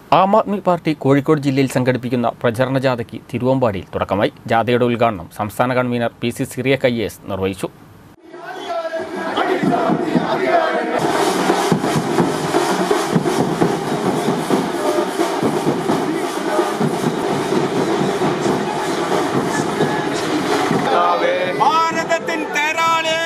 ആം Aadmi party Kozhikode ജില്ലയിൽ സംഘടിപ്പിക്കുന്ന പ്രചരണ ജാഥയ്ക്ക് തിരുവമ്പാടിയിൽ തുടക്കമായി ജാഥയുടെ ഉദ്ഘാടനം സംസ്ഥാന convener P C Cyriac I S നിർവഹിച്ചു ഭാരതത്തിൻ തേരാള്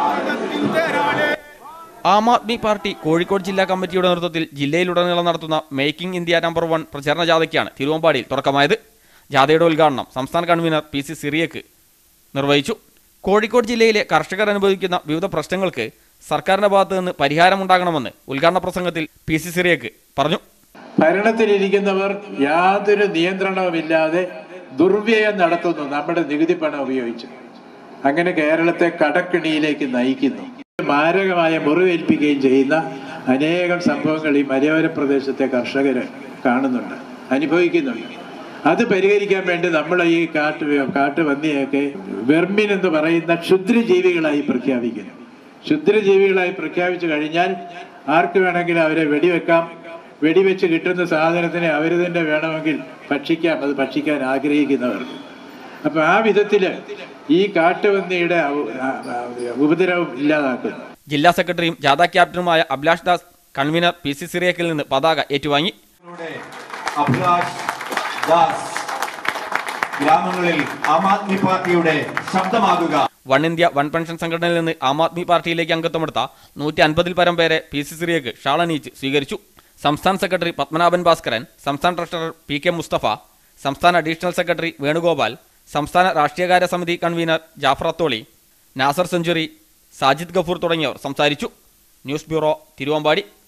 ആം ആദ്മി പാർട്ടി കോഴിക്കോട് ജില്ലാ കമ്മിറ്റിയുടെ നേതൃത്വത്തിൽ ജില്ലയിലുടനീളം നടത്തുന്ന മേക്കിംഗ് ഇന്ത്യ നമ്പർ വൺ പ്രചരണ ജാഥയ്ക്കാണ് തിരുവമ്പാടിയിൽ തുടക്കമായത് ജാഥയുടെ ഉദ്ഘാടനം സംസ്ഥാന കൺവീനർ പി സി സിറിയക്ക് നിർവഹിച്ചു കോഴിക്കോട് ജില്ലയിലെ കർഷകർ അനുഭവിക്കുന്ന വിവിധ പ്രശ്നങ്ങൾക്ക് സർക്കാരിന്റെ ഭാഗത്തു നിന്ന് പരിഹാരമുണ്ടാകണമെന്ന് ഉദ്ഘാടന പ്രസംഗത്തിൽ പി സി സിറിയക്ക് പറഞ്ഞു ഭരണത്തിലിരിക്കുന്നവർ യാതൊരു നിയന്ത്രണവുമില്ലാതെ ദുർവ്യയം നടത്തുന്നു നമ്മുടെ നികുതി പണം ഉപയോഗിച്ച് അങ്ങനെ കേരളത്തെ കടക്കിണിയിലേക്ക് നയിക്കുന്നു മാരകമായ മുറിവേൽപ്പിക്കുകയും ചെയ്യുന്ന അനേകം സംഭവങ്ങൾ ഈ മലയോര പ്രദേശത്തെ കർഷകർ കാണുന്നുണ്ട് അനുഭവിക്കുന്നുണ്ട് അത് പരിഹരിക്കാൻ വേണ്ടി നമ്മൾ ഈ കാട്ടു കാട്ടുപന്നിയൊക്കെ വെർമിൻ എന്ന് പറയുന്ന ക്ഷുദ്രജീവികളായി പ്രഖ്യാപിക്കുന്നു ക്ഷുദ്രജീവികളായി പ്രഖ്യാപിച്ചു കഴിഞ്ഞാൽ ആർക്ക് വേണമെങ്കിലും അവരെ വെടിവെക്കാം വെടിവെച്ച് കിട്ടുന്ന സാധനത്തിനെ അവർ തന്നെ വേണമെങ്കിൽ ഭക്ഷിക്കാം അത് ഭക്ഷിക്കാൻ ആഗ്രഹിക്കുന്നവർക്ക് അപ്പൊ ആ വിധത്തില് ഈ കാട്ടുപന്നിയുടെ ഔ- ആ- ആ- ഉപദ്രവം ഇല്ലാതാക്കുന്നു ജില്ലാ സെക്രട്ടറിയും ജാഥ ക്യാപ്റ്റനുമായ Abhilash Das convener P C സിറിയക്കിൽ നിന്ന് പതാക ഏറ്റുവാങ്ങി യുടെ അഭിലാഷ് ദാസ് ഗ്രാമങ്ങളിൽ ആം ആദ്മി പാർട്ടിയുടെ ശബ്ദമാകുക വൺ ഇന്ത്യ വൺ പെൻഷൻ സംഘടനയിൽ നിന്ന് ആം ആദ്മി പാർട്ടിയിലേക്ക് അംഗത്വമെടുത്ത നൂറ്റി അൻപതിൽ പരം പേരെ പി സി സിറിയക്ക് ഷാളണീച്ച് സ്വീകരിച്ചു സംസ്ഥാന സെക്രട്ടറി പത്മനാഭൻ ഭാസ്കരൻ സംസ്ഥാന ട്രഷറർ പി കെ മുസ്തഫ സംസ്ഥാന അഡീഷണൽ സെക്രട്ടറി വേണുഗോപാൽ സംസ്ഥാന രാഷ്ട്രീയകാര്യ സമിതി കൺവീനർ ജാഫർ അത്തോളി നാസർ സെഞ്ചുറി സാജിദ് ഗഫൂർ തുടങ്ങിയവർ സംസാരിച്ചു ന്യൂസ് ബ്യൂറോ തിരുവമ്പാടി